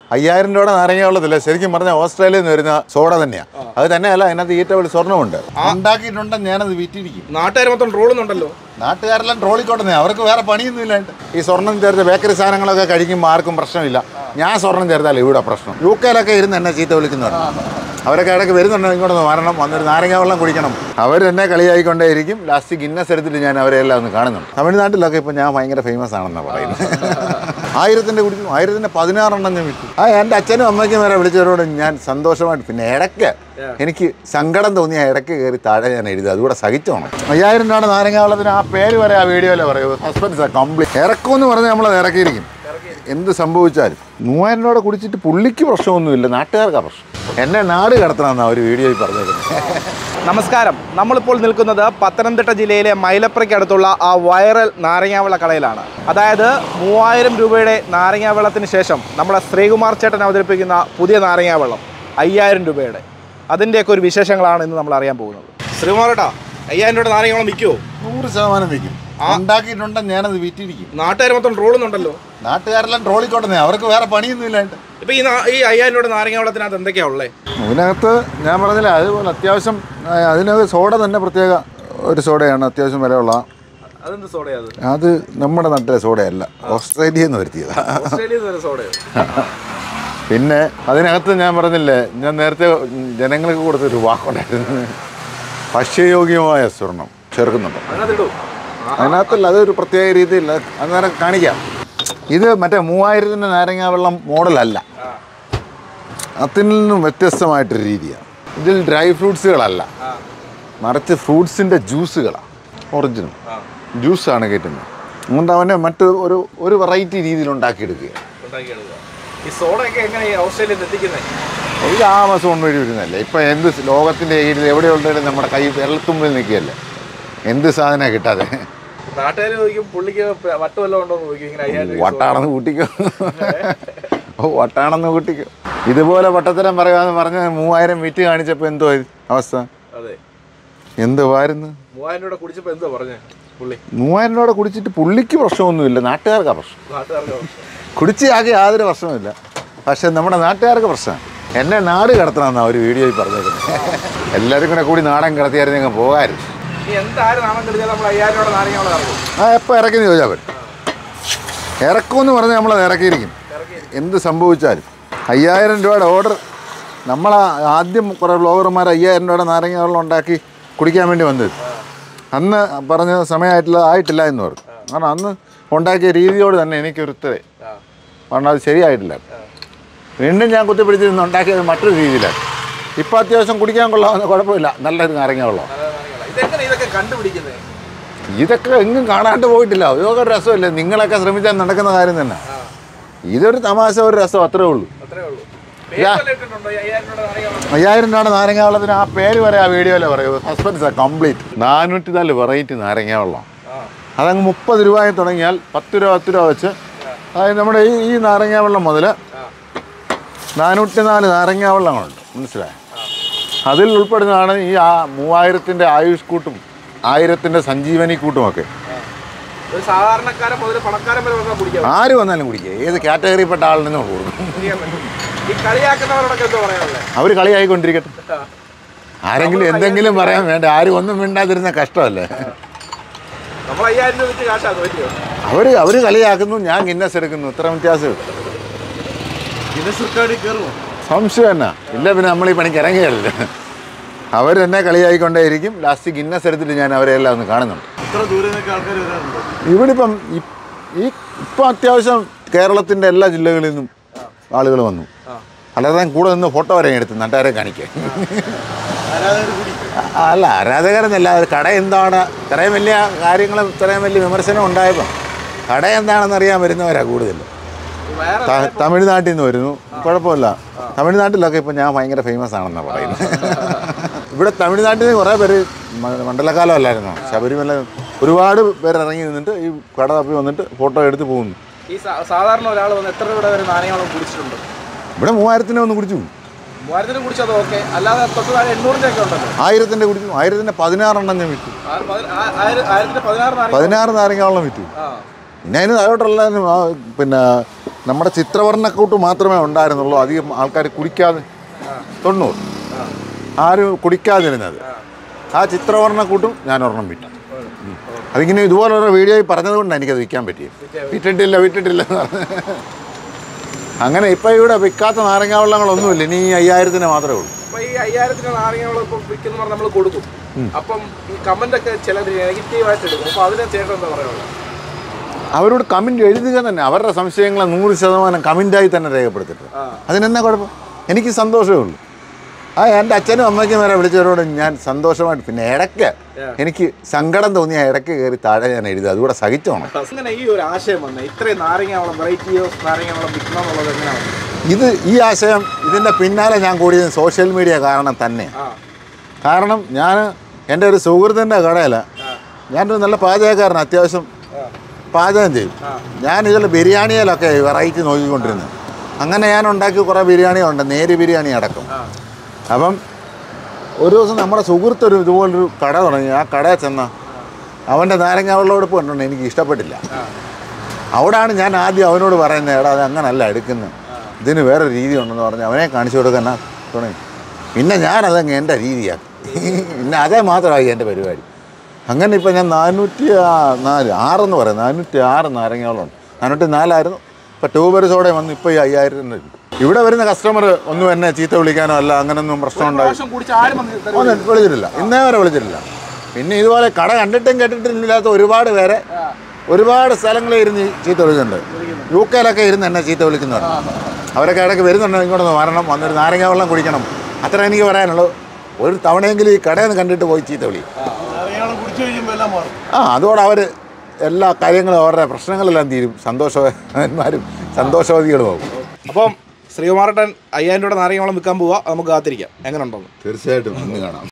അയ്യായിരം രൂപയുടെ നാരങ്ങ വെള്ളത്തില്ല ശരിക്കും പറഞ്ഞാൽ ഓസ്ട്രേലിയയിൽ നിന്ന് വരുന്ന സോഡ തന്നെയാണ് അത് തന്നെയല്ല അതിനകത്ത് ഈറ്റവളി സ്വർണ്ണമുണ്ട് ഉണ്ടാക്കിയിട്ടുണ്ടെങ്കിൽ ഞാനത് വിറ്റിരിക്കും നാട്ടുകാർ മൊത്തം ട്രോളുന്നുണ്ടല്ലോ നാട്ടുകാരെല്ലാം ട്രോളിക്കോട്ടെ അവർക്ക് വേറെ പണിയൊന്നും ഇല്ലാണ്ട് ഈ സ്വർണം ചേർത്ത് ബേക്കറി സാധനങ്ങളൊക്കെ കഴിക്കുമ്പോൾ ആർക്കും പ്രശ്നമില്ല ഞാൻ സ്വർണം ചേർത്താലേ ഇവിടെ പ്രശ്നം യു കെയിലൊക്കെ ഇരുന്ന് എന്നെ ചീത്ത വിളിക്കുന്നുണ്ട് അവരൊക്കെ ഇടയ്ക്ക് വരുന്നുണ്ട് ഇങ്ങോട്ടൊന്ന് വരണം വന്നൊരു നാരങ്ങ വെള്ളം കുടിക്കണം അവർ എന്നെ കളിയായിക്കൊണ്ടേയിരിക്കും ലാസ്റ്റ് ഗിന്നസ് എടുത്തിട്ട് ഞാൻ അവരെ എല്ലാം ഒന്ന് കാണുന്നുണ്ട് തമിഴ്നാട്ടിലൊക്കെ ഇപ്പോൾ ഞാൻ ഭയങ്കര ഫേമസ് ആണെന്നാണ് പറയുന്നത് ആയിരത്തിൻ്റെ കുടിക്കും ആയിരത്തിൻ്റെ പതിനാറെണ്ണം ഞാൻ വിറ്റു ആ എൻ്റെ അച്ഛനും അമ്മയ്ക്കും വരെ വിളിച്ചവരോട് ഞാൻ സന്തോഷമായിട്ട് പിന്നെ ഇടയ്ക്ക് എനിക്ക് സങ്കടം തോന്നിയ ഇടയ്ക്ക് കയറി താഴെ ഞാൻ എഴുതി അതുകൂടെ സഹിച്ചോണം അയ്യായിരം രൂപയുടെ നാരങ്ങ വെള്ളത്തിന് ആ പേര് വരെ ആ വീഡിയോയിലെ പറയൂ സസ്പെൻസ് കംപ്ലീറ്റ് ഇറക്കുമെന്ന് പറഞ്ഞ് നമ്മളത് ഇറക്കിയിരിക്കും എന്ത് സംഭവിച്ചാലും മൂവായിരം രൂപ കുടിച്ചിട്ട് പുള്ളിക്ക് പ്രശ്നമൊന്നുമില്ല നാട്ടുകാർക്കാ പ്രശ്നം എന്നെ നാട് കടത്തണമെന്നാണ് ഒരു വീഡിയോയിൽ പറഞ്ഞേക്കുന്നത് നമസ്കാരം നമ്മളിപ്പോൾ നിൽക്കുന്നത് പത്തനംതിട്ട ജില്ലയിലെ മൈലപ്രയ്ക്കടുത്തുള്ള ആ വൈറൽ നാരങ്ങാവെള്ള കടയിലാണ് അതായത് മൂവായിരം രൂപയുടെ നാരങ്ങാവെള്ളത്തിന് ശേഷം നമ്മുടെ ശ്രീകുമാർ ചേട്ടൻ അവതരിപ്പിക്കുന്ന പുതിയ നാരങ്ങാവെള്ളം അയ്യായിരം രൂപയുടെ അതിൻ്റെയൊക്കെ ഒരു വിശേഷങ്ങളാണ് ഇന്ന് നമ്മൾ അറിയാൻ പോകുന്നത് ശ്രീകുമാർ ചേട്ടാ അയ്യായിരം രൂപയുടെ നാരങ്ങാവെള്ളം വിൽക്കുമോ നൂറ് ശതമാനം വിൽക്കും ഉണ്ടാക്കിയിട്ടുണ്ടെങ്കിൽ ഞാനത് വിറ്റിരിക്കും നാട്ടുകാർ മൊത്തം ട്രോളുന്നുണ്ടല്ലോ നാട്ടുകാരെല്ലാം ട്രോളിക്കോട്ടെ അവർക്ക് വേറെ പണിയൊന്നും ഇല്ലാണ്ട് ഇപ്പൊ ഈ നാ- ഈ അയ്യായിരം രൂപയുടെ നാരങ്ങാവെള്ളത്തിനകത്ത് എന്തൊക്കെയാ ഉള്ളത് അതിനകത്ത് ഞാൻ പറഞ്ഞില്ല അതുപോലെ അത്യാവശ്യം ആ, അതിനകത്ത് സോഡ തന്നെ പ്രത്യേക ഒരു സോഡയാണ് അത്യാവശ്യം വിലയുള്ള അതെന്ത് സോഡയാ അത് അത് നമ്മുടെ നാട്ടിലെ സോഡയല്ല ഓസ്ട്രേലിയയിൽ നിന്ന് വരുത്തിയതാണ് ഓസ്ട്രേലിയയിൽ സോഡയോ പിന്നെ അതിനകത്ത് ഞാൻ പറഞ്ഞില്ലേ ഞാൻ നേരത്തെ ജനങ്ങൾക്ക് കൊടുത്തൊരു വാക്കുണ്ടായിരുന്നു ഭക്ഷ്യയോഗ്യമായ സ്വർണം ചേർക്കുന്നുണ്ട് അതിനകത്തിടൂ അതിനകത്തല്ല അതൊരു പ്രത്യേക രീതിയിൽ അന്നേരം കാണിക്കാം ഇത് മറ്റേ മൂവായിരത്തിൻ്റെ നാരങ്ങാ വെള്ളം മോഡലല്ല അതിൽ നിന്നും വ്യത്യസ്തമായിട്ടൊരു രീതിയാണ് ഇതിൽ ഡ്രൈ ഫ്രൂട്ട്സുകളല്ല മറിച്ച് ഫ്രൂട്ട്സിൻ്റെ ജ്യൂസുകളാണ് ഒറിജിനൽ ജ്യൂസാണ് കയറ്റുന്നത് അതുകൊണ്ട് അവനെ മറ്റ് ഒരു ഒരു വെറൈറ്റി രീതിയിൽ ഉണ്ടാക്കിയെടുക്കുക ഉണ്ടാക്കിയെടുക്കുക ഈ സോഡയൊക്കെ എങ്ങനെയാണ് ഓസ്ട്രേലിയയിൽ എത്തിക്കുന്നത് ഒരു ആമസോൺ വഴി വരുന്നതല്ലേ ഇപ്പം എന്ത് ലോകത്തിൻ്റെ ഏരിയയിൽ എവിടെ ഉണ്ടെങ്കിലും നമ്മുടെ കൈ വിരൽത്തുമ്പിൽ നിൽക്കുകയല്ലേ എന്ത് സാധനമാണ് കിട്ടാതെ നാട്ടുകാർ ചോദിക്കും പുള്ളിക്ക് വട്ട് വല്ലതും ഉണ്ടോ എന്ന് ചോദിക്കും ഇങ്ങനെ അയ്യായിരം രൂപ വട്ടാണെന്ന് കൂട്ടിക്കോ ഓ വട്ടാണെന്ന് കൂട്ടിക്കോ ഇതുപോലെ വട്ടത്തരം പറയാന്ന് പറഞ്ഞ മൂവായിരം വിറ്റ് കാണിച്ചപ്പോൾ എന്തോ ആയി അവസ്ഥ അതെ എന്തുവായിരുന്നു മൂവായിരം രൂപ കുടിച്ചപ്പോൾ എന്തോ പറഞ്ഞേ പുള്ളി മൂവായിരം രൂപ കുടിച്ചിട്ട് പുള്ളിക്ക് പ്രശ്നമൊന്നുമില്ല നാട്ടുകാർക്കാ പ്രശ്നം നാട്ടുകാർക്ക് കുടിച്ച് ആകെ യാതൊരു പ്രശ്നമില്ല പക്ഷെ നമ്മുടെ നാട്ടുകാർക്ക് പ്രശ്നം എന്നെ നാട് കടത്തണമെന്നാണ് ഒരു വീഡിയോയിൽ പറഞ്ഞേക്കുന്നത് എല്ലാവരും കൂടെ കൂടി നാടൻ കടത്തിയായിരുന്നു പോകാമായിരുന്നു ഈ എന്തായാലും നാമം കരുതിയാൽ നമ്മൾ അയ്യായിരം രൂപ നാരങ്ങ ഇറങ്ങും ആ എപ്പോൾ ഇറക്കിന്ന് ചോദിച്ചാൽ പറ്റും ഇറക്കുമെന്ന് പറഞ്ഞ് നമ്മളത് ഇറക്കിയിരിക്കും എന്ത് സംഭവിച്ചാലും അയ്യായിരം രൂപയുടെ ഓർഡർ നമ്മൾ ആദ്യം കുറേ ബ്ലോഗർമാർ അയ്യായിരം രൂപയുടെ നാരങ്ങ വെള്ളം ഉണ്ടാക്കി കുടിക്കാൻ വേണ്ടി വന്നത് അന്ന് പറഞ്ഞ സമയമായിട്ടില്ല ആയിട്ടില്ല എന്ന് പറഞ്ഞു കാരണം അന്ന് ഉണ്ടാക്കിയ രീതിയോട് തന്നെ എനിക്കൊരു ഉത്തരേ കാരണം അത് ശരിയായിട്ടില്ല വീണ്ടും ഞാൻ കുത്തിപ്പിടിച്ച് നിന്ന് ഉണ്ടാക്കിയത് മറ്റൊരു രീതിയിലാണ് ഇപ്പോൾ അത്യാവശ്യം കുടിക്കാൻ കൊള്ളാവുന്ന കുഴപ്പമില്ല നല്ലൊരു നാരങ്ങ വെള്ളം ഇതെങ്ങനെ ഇതൊക്കെ കണ്ടുപിടിക്കുന്നത് ഇതൊക്കെ എങ്ങും കാണാണ്ട് പോയിട്ടില്ല ഇതൊക്കെ ഒരു രസമല്ലേ നിങ്ങളൊക്കെ ശ്രമിച്ചാൽ നടക്കുന്ന കാര്യം തന്നെ ഇതൊരു തമാശ ഒരു രസം അത്രേ ഉള്ളൂ അത്രേ ഉള്ളൂ പേര് വല്ലതും ഇട്ടിട്ടുണ്ടോ ഈ അയ്യായിരം രൂപ നാരങ്ങ വെള്ളം? അയ്യായിരം രൂപയുടെ നാരങ്ങ വെള്ളത്തിന് ആ പേര് വരെ ആ വീഡിയോയിലെ പറയൂ സസ്പെൻസ് കംപ്ലീറ്റ് നാനൂറ്റി നാല് വെറൈറ്റി നാരങ്ങ വെള്ളം ആ അതങ്ങ് മുപ്പത് രൂപയിൽ തുടങ്ങിയാൽ പത്ത് രൂപ പത്ത് രൂപ വെച്ച് അതായത് നമ്മുടെ ഈ ഈ നാരങ്ങ വെള്ളം മുതൽ ആ നാനൂറ്റി നാല് നാരങ്ങ വെള്ളങ്ങളുണ്ട് മനസ്സിലായോ അതിൽ ഉൾപ്പെടുന്നതാണ് ഈ ആ മൂവായിരത്തിൻ്റെ ആയുഷ് കൂട്ടും ആയിരത്തിൻ്റെ സഞ്ജീവനി കൂട്ടുമൊക്കെ ഒരു സാധാരണക്കാരൻ മുതൽ പണക്കാരൻ വരെ വന്നാൽ കുടിക്കാം ആര് വന്നാലും കുടിക്കുക ഏത് കാറ്റഗറിയിൽപ്പെട്ട ആളിനും കൊടുക്കും കുടിക്കാൻ പറ്റും ഈ കളിയാക്കുന്നവരോടൊക്കെ എന്തോ പറയാനുള്ളത് അവർ കളിയായിക്കൊണ്ടിരിക്കട്ടെ ആരെങ്കിലും എന്തെങ്കിലും പറയാൻ വേണ്ട ആരും ഒന്നും മിണ്ടാതിരുന്ന കഷ്ടമല്ലേ നമ്മൾ അയ്യായിരം രൂപ വെച്ച് കാശാക്കും പറ്റിയോ അവർ അവർ കളിയാക്കുന്നു ഞാൻ ഗിന്നസ് എടുക്കുന്നു ഇത്ര വ്യത്യാസം ഗിന്നസ് കയറുമോ സംശയം എന്നാ ഇല്ല പിന്നെ നമ്മൾ ഈ പണിക്ക് ഇറങ്ങിയല്ലേ അവരെന്നെ കളിയായിക്കൊണ്ടേയിരിക്കും ലാസ്റ്റ് ഗിന്നസ് എടുത്തിട്ട് ഞാൻ അവരെല്ലാം ഒന്ന് കാണുന്നുണ്ട് ഇത്ര ദൂരെ നിന്നൊക്കെ ആൾക്കാർ വരാറുണ്ടോ ഇവിടെ ഇപ്പം ഇ- ഈ ഇപ്പം അത്യാവശ്യം കേരളത്തിൻ്റെ എല്ലാ ജില്ലകളിൽ നിന്നും ആളുകൾ വന്നു അല്ലാതെ ഞാൻ കൂടെ നിന്ന് ഫോട്ടോ വരെ എടുത്ത് നാട്ടുകാരെ കാണിക്കാൻ ആ, അല്ല ആരാധകരെന്നല്ല ഒരു കട എന്താണ് ഇത്രയും വലിയ കാര്യങ്ങളും ഇത്രയും വലിയ വിമർശനം ഉണ്ടായപ്പോൾ കട എന്താണെന്ന് അറിയാൻ വരുന്നവരാ കൂടുതൽ വേറെ ത- തമിഴ്നാട്ടിൽ നിന്ന് വരുന്നു കുഴപ്പമില്ല തമിഴ്നാട്ടിലൊക്കെ ഇപ്പം ഞാൻ ഭയങ്കര ഫേമസ് ആണെന്നാണ് പറയുന്നത് ഇവിടെ തമിഴ്നാട്ടിൽ നിന്ന് കുറേ പേര് മ- മണ്ഡലകാലം അല്ലായിരുന്നോ ശബരിമല ഒരുപാട് പേര് ഇറങ്ങി നിന്നിട്ട് ഈ കട തപ്പി വന്നിട്ട് ഫോട്ടോ എടുത്ത് പോകുന്നു ഈ സാ- സാധാരണ ഒരാൾ വന്ന് എത്ര രൂപ വരെ നാണയങ്ങളും കുടിച്ചിട്ടുണ്ട് ഇവിടെ മൂവായിരത്തിനെ ഒന്ന് കുടിച്ചു മൂവായിരത്തിന് കുടിച്ചത് ഓക്കെ അല്ലാതെ തൊട്ട് താഴെ എണ്ണൂറിൻ്റെ ഒക്കെ ഉണ്ടല്ലോ ആയിരത്തിൻ്റെ കുടിച്ചു ആയിരത്തിൻ്റെ പതിനാറെണ്ണം ഞാൻ വിറ്റു ആറ് പതി- ആ- ആയിര- ആയിരത്തിന് പതിനാറ് നാരങ്ങ പതിനാറ് നാരങ്ങാവെള്ളം വിറ്റു ആ പിന്നെ അതിന് താഴോട്ടുള്ള ആ, പിന്നെ നമ്മുടെ ചിത്രവർണ്ണക്കൂട്ട് മാത്രമേ ഉണ്ടായിരുന്നുള്ളൂ അധികം ആൾക്കാർ കുടിക്കാതെ തൊണ്ണൂറ് ആരും കുടിക്കാതിരുന്നത് ആ ചിത്രവർണ്ണക്കൂട്ടും ഞാൻ ഒരെണ്ണം വിറ്റു ഉം. അതിങ്ങനെ ഇതുപോലുള്ള വീഡിയോയിൽ പറഞ്ഞത് കൊണ്ടാണ് എനിക്കത് വിൽക്കാൻ പറ്റിയത് വിറ്റിട്ടില്ല വിറ്റിട്ടില്ല എന്ന് പറഞ്ഞ്. അങ്ങനെ ഇപ്പം ഇവിടെ വിൽക്കാത്ത നാരങ്ങ വെള്ളങ്ങളൊന്നുമില്ല ഇനി ഈ അയ്യായിരത്തിന് മാത്രമേ ഉള്ളൂ അപ്പൊ ഈ അയ്യായിരത്തിന് നാരങ്ങകൾ ഇപ്പം വിൽക്കുന്ന പറഞ്ഞാൽ നമ്മൾ കൊടുക്കും അപ്പം ഈ കമന്റ് ഒക്കെ ചിലർ നെഗറ്റീവായിട്ട് എടുക്കും അപ്പൊ അതിനെ ചേട്ടൻ എന്താ പറയുള്ളത് അവരോട് കമൻറ്റ് എഴുതുക തന്നെ അവരുടെ സംശയങ്ങളെ നൂറ് ശതമാനം കമൻറ്റായി തന്നെ രേഖപ്പെടുത്തിട്ട് ആ. അതിനെന്താ കുഴപ്പം എനിക്ക് സന്തോഷമേ ഉള്ളൂ ആ എൻ്റെ അച്ഛനും അമ്മയ്ക്കും വരെ വിളിച്ചവരോട് ഞാൻ സന്തോഷമായിട്ട് പിന്നെ ഇടയ്ക്ക് എനിക്ക് സങ്കടം തോന്നിയ ഇടയ്ക്ക് കയറി താഴെ ഞാൻ എഴുതുക അതുകൂടെ സഹിച്ചോണം അങ്ങനെ ഈ ഒരു ആശയം വന്നത് ഇത്രയും നാരങ്ങാവളം വെറൈറ്റി ഓഫ് നാരങ്ങാവളം വിൽക്കണം എന്നുള്ളത് എങ്ങനെയാണ് ഇത് ഈ ആശയം ഇതിൻ്റെ പിന്നാലെ ഞാൻ കൂടിയത് സോഷ്യൽ മീഡിയ കാരണം തന്നെ ആ കാരണം ഞാൻ എൻ്റെ ഒരു സുഹൃത്തിൻ്റെ കടയിൽ ഞാനൊരു നല്ല പാചകക്കാരൻ അത്യാവശ്യം പാചകം ചെയ്യും ഞാൻ ഇതിൽ ബിരിയാണിയിലൊക്കെ വെറൈറ്റി നോക്കിക്കൊണ്ടിരുന്നത് അങ്ങനെ ഞാൻ ഉണ്ടാക്കി കുറേ ബിരിയാണിയുണ്ട് നേരി ബിരിയാണി അടക്കം ആ അപ്പം ഒരു ദിവസം നമ്മുടെ സുഹൃത്തൊരു ഇതുപോലൊരു കട തുടങ്ങി ആ കടയിൽ ചെന്ന അവൻ്റെ നാരങ്ങ വെള്ളമെടുപ്പ് കണ്ടുകൊണ്ട് എനിക്ക് ഇഷ്ടപ്പെട്ടില്ല ആ അവിടാണ് ഞാൻ ആദ്യം അവനോട് പറയുന്നത് എടാ അത് അങ്ങനല്ല എടുക്കുന്നത് ഇതിന് വേറെ രീതി ഉണ്ടെന്ന് പറഞ്ഞ് അവനെ കാണിച്ചു കൊടുക്കാൻ തുടങ്ങി പിന്നെ ഞാനതങ്ങ് എൻ്റെ രീതിയാക്കി പിന്നെ അതേ മാത്രമായി എൻ്റെ പരിപാടി അങ്ങനെ ഇപ്പം ഞാൻ നാനൂറ്റി ആ- നാല് ആറെന്ന് പറയാം നാനൂറ്റി ആറ് നാരങ്ങകളുണ്ട് നാനൂറ്റി നാലായിരുന്നു ഇപ്പം ട്യൂബർ സോടെ വന്ന് ഇപ്പോൾ ഈ അയ്യായിരത്തിൻ്റെ ഇവിടെ വരുന്ന കസ്റ്റമർ ഒന്നും എന്നെ ചീത്ത വിളിക്കാനോ അല്ല അങ്ങനൊന്നും പ്രശ്നം ഉണ്ടായി പ്രാവശ്യം കുടിച്ച് ആരും വന്ന് തരും ഒന്നും വിളിച്ചിട്ടില്ല ഇന്നേ വരെ വിളിച്ചിട്ടില്ല പിന്നെ ഇതുപോലെ കട കണ്ടിട്ടും കേട്ടിട്ടും ഇല്ലാത്ത ഒരുപാട് പേരെ ഒരുപാട് സ്ഥലങ്ങളിൽ ഇരുന്ന് ഈ ചീത്ത വിളിക്കുന്നുണ്ട് യു കെയിലൊക്കെ ഇരുന്ന് എന്നെ ചീത്ത വിളിക്കുന്നുണ്ട് അവരൊക്കെ ഇടയ്ക്ക് വരുന്നുണ്ട് ഇങ്ങോട്ടൊന്ന് വരണം വന്നൊരു നാരങ്ങ വെള്ളം കുടിക്കണം അത്ര എനിക്ക് പറയാനുള്ളൂ ഒരു തവണയെങ്കിലും ഈ കടയിൽ നിന്ന് കണ്ടിട്ട് പോയി ചീത്ത വിളി ആ അതോടെ അവർ എല്ലാ കാര്യങ്ങളും അവരുടെ പ്രശ്നങ്ങളെല്ലാം തീരും സന്തോഷവാന്മാരും സന്തോഷവതികളുമാവും അപ്പം ശ്രീകുമാരട്ടൻ അയ്യായിരം രൂപയുടെ നാരങ്ങാവളം വിൽക്കാൻ പോവാ നമുക്ക് കാത്തിരിക്കാം എങ്ങനെ ഉണ്ടോ തീർച്ചയായിട്ടും ഇന്ന് കാണാം